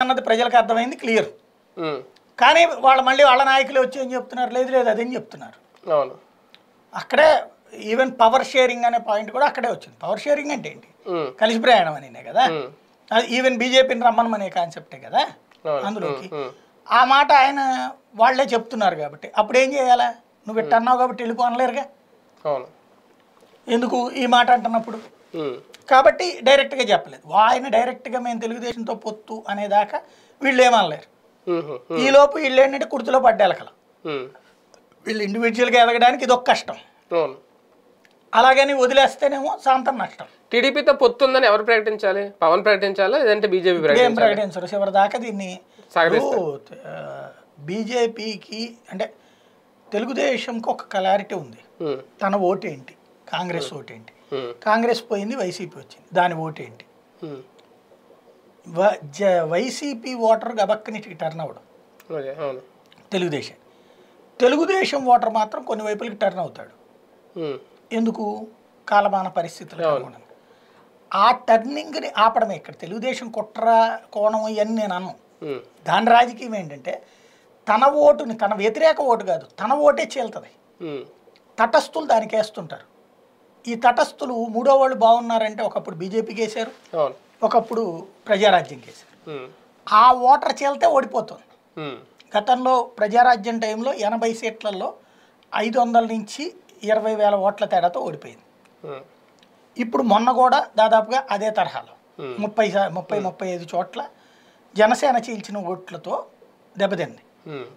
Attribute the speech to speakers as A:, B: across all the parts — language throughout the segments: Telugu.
A: అన్నది ప్రజలకు అర్థమైంది క్లియర్
B: ఉమ్.
A: కానీ వాళ్ళ మళ్ళీ వాళ్ళ నాయకులు వచ్చి ఏం చెప్తున్నారు లేదు లేదు అదేం చెప్తున్నారు
B: అవును
A: అక్కడే ఈవెన్ పవర్ షేరింగ్ అనే పాయింట్ కూడా అక్కడే వచ్చింది పవర్ షేరింగ్ అంటే ఏంటి
B: ఉమ్.
A: కలిసి ప్రయాణం అనే కదా
B: ఉమ్.
A: అది ఈవెన్ బీజేపీని రమ్మనమనే కాన్సెప్టే కదా
B: అవును.
A: అందులోకి
B: ఉమ్.
A: ఆ మాట ఆయన వాళ్ళే చెప్తున్నారు కాబట్టి అప్పుడు ఏం చేయాలా నువ్వు ఇట్ట అన్నావు కాబట్టి వెళ్ళిపోనలేరుగా
B: అవును
A: ఎందుకు ఈ మాట అంటున్నప్పుడు
B: ఉమ్.
A: కాబట్టి డైరెక్ట్గా చెప్పలేదు ఆయన డైరెక్ట్గా మేము తెలుగుదేశంతో పొత్తు అనేదాకా వీళ్ళు ఏమనలేరు
B: ఉమ్.
A: ఈ లోపు వీళ్ళు ఏంటంటే కుర్తిలో పడ్డెలకల
B: ఉమ్.
A: వీళ్ళు ఇండివిజువల్గా ఎదగడానికి ఇది ఒక కష్టం
B: అవును
A: అలాగని వదిలేస్తేనేమో శాంతం నష్టం
B: టీడీపీతో పొత్తు ఉందని ఎవరు ప్రకటించాలి పవన్ ప్రకటించాలా లేదంటే బీజేపీ
A: ఏం
B: ప్రకటించాలి
A: ప్రకటించరు చివరి దాకా దీన్ని
B: సాగదీస్తారు.
A: బీజేపీకి అంటే తెలుగుదేశంకి ఒక క్లారిటీ ఉంది
B: ఉమ్.
A: తన ఓటేంటి కాంగ్రెస్ ఓటేంటి
B: ఉమ్.
A: కాంగ్రెస్ పోయింది వైసీపీ వచ్చింది దాని ఓటేంటి
B: ఉమ్.
A: వ- జ- వైసీపీ ఓటర్ గబక్కని టర్న్ అవ్వడం
B: అదే అవును
A: తెలుగుదేశం తెలుగుదేశం ఓటర్ మాత్రం కొన్ని వైపులకి టర్న్ అవుతాడు
B: ఉమ్.
A: ఎందుకు కాలమాన పరిస్థితులు అనుగుణంగా ఆ టర్నింగ్ని ఆపడమే ఇక్కడ తెలుగుదేశం కుట్ర కోణం ఇవన్నీ నేను అన్నాను
B: ఉమ్.
A: దాని రాజకీయం ఏంటంటే తన ఓటుని తన వ్యతిరేక ఓటు కాదు తన ఓటే చీల్తుంది
B: ఉమ్.
A: తటస్థులు దానికి వేస్తుంటారు ఈ తటస్థులు మూడో వాళ్ళు బాగున్నారంటే ఒకప్పుడు బీజేపీకి వేశారు
B: అవును
A: ఒకప్పుడు ప్రజారాజ్యంకి వేశారు
B: ఉమ్.
A: ఆ ఓటర్ చీలితే ఓడిపోతుంది
B: ఉమ్.
A: గతంలో ప్రజారాజ్యం టైంలో ఎనభై సీట్లలో ఐదు వందల నుంచి ఇరవై వేల ఓట్ల తేడాతో ఓడిపోయింది
B: ఉమ్.
A: ఇప్పుడు మొన్న కూడా దాదాపుగా అదే తరహాలో
B: Hmm.
A: ముప్పై శా- ముప్పై ముప్పై ఐదు చోట్ల జనసేన చీల్చిన ఓట్లతో దెబ్బతింది
B: ఉమ్.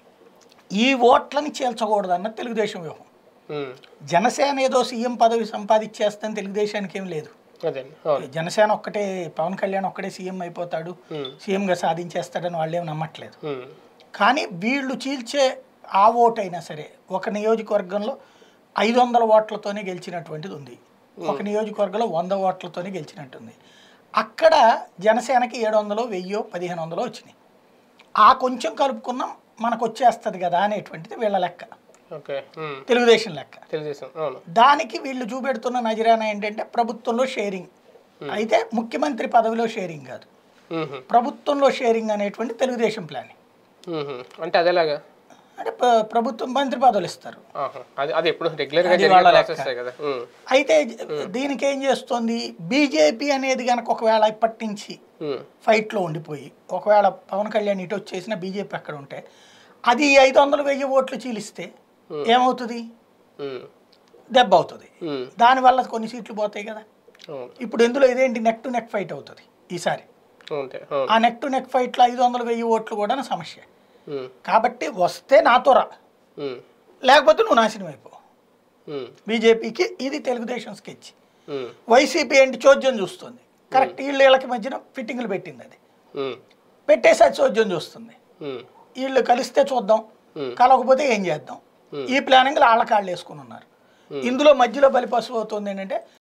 A: ఈ ఓట్లని చీల్చకూడదన్న తెలుగుదేశం వ్యూహం
B: ఉమ్.
A: జనసేన ఏదో సీఎం పదవి సంపాదించేస్తాను తెలుగుదేశానికి ఏం లేదు
B: అదే అవును
A: జనసేన ఒక్కటే పవన్ కళ్యాణ్ ఒక్కడే సీఎం అయిపోతాడు
B: ఉమ్.
A: సీఎంగా సాధించేస్తాడని వాళ్ళు ఏం నమ్మట్లేదు
B: ఉమ్.
A: కానీ వీళ్ళు చీల్చే ఆ ఓటు అయినా సరే ఒక నియోజకవర్గంలో ఐదు వందల ఓట్లతోనే గెలిచినటువంటిది ఉంది ఒక నియోజకవర్గంలో వంద ఓట్లతోనే గెలిచినట్టుంది అక్కడ జనసేనకి ఏడు వందలు వెయ్యో పదిహేను వందలు వచ్చినాయి ఆ కొంచెం కలుపుకున్నాం మనకు వచ్చేస్తుంది కదా అనేటువంటిది వీళ్ళ లెక్క
B: ఓకే ఉమ్.
A: తెలుగుదేశం లెక్క
B: తెలుగుదేశం అవును
A: దానికి వీళ్ళు చూపెడుతున్న నజరానా ఏంటంటే ప్రభుత్వంలో షేరింగ్ అయితే ముఖ్యమంత్రి పదవిలో షేరింగ్ కాదు
B: ఉమ్.
A: ప్రభుత్వంలో షేరింగ్ అనేటువంటి తెలుగుదేశం ప్లాన్
B: ఉమ్. అంటే అదేలాగా
A: అంటే ప్ర- ప్రభుత్వం మంత్రి పదవులు ఇస్తారు
B: ఆహా. అది అది ఎప్పుడు రెగ్యులర్ గా
A: అది
B: జరిగే
A: వాళ్ళ
B: ప్రాసెస్ కదా ఉమ్.
A: అయితే దీనికి ఏం చేస్తోంది బీజేపీ అనేది కనుక ఒకవేళ ఇప్పటి నుంచి
B: ఉమ్.
A: ఫైట్లో ఉండిపోయి ఒకవేళ పవన్ కళ్యాణ్ ఇటు వచ్చేసిన బీజేపీ అక్కడ ఉంటే అది ఐదు వందలు వెయ్యి ఓట్లు చీలిస్తే ఏమవుతుంది
B: ఉమ్.
A: దెబ్బ అవుతుంది
B: ఉమ్.
A: దానివల్ల కొన్ని సీట్లు పోతాయి కదా
B: అవును
A: ఇప్పుడు ఇందులో ఇదేంటి నెక్ టు నెక్ ఫైట్ అవుతుంది ఈసారి
B: అంతే అవును
A: ఆ నెక్ టు నెక్ ఫైట్లో ఐదు వందలు వెయ్యి ఓట్లు కూడా సమస్య
B: ఉమ్.
A: కాబట్టి వస్తే నాతో రా
B: ఉమ్.
A: లేకపోతే నువ్వు నాశనం అయిపో
B: ఉమ్.
A: బీజేపీకి ఇది తెలుగుదేశం స్కెచ్
B: ఉమ్.
A: వైసీపీ ఏంటి చోద్యం చూస్తుంది కరెక్ట్ వీళ్ళ వీళ్ళకి మధ్యన ఫిట్టింగ్లు పెట్టింది అది
B: ఉమ్.
A: పెట్టేసి అది చోద్యం చూస్తుంది
B: ఉమ్.
A: వీళ్ళు కలిస్తే చూద్దాం
B: Hmm.
A: కలవకపోతే ఏం చేద్దాం ఈ ప్లానింగ్ వాళ్ళ కాళ్ళు వేసుకుని ఉన్నారు ఇందులో మధ్యలో బలి పశువు అవుతుంది ఏంటంటే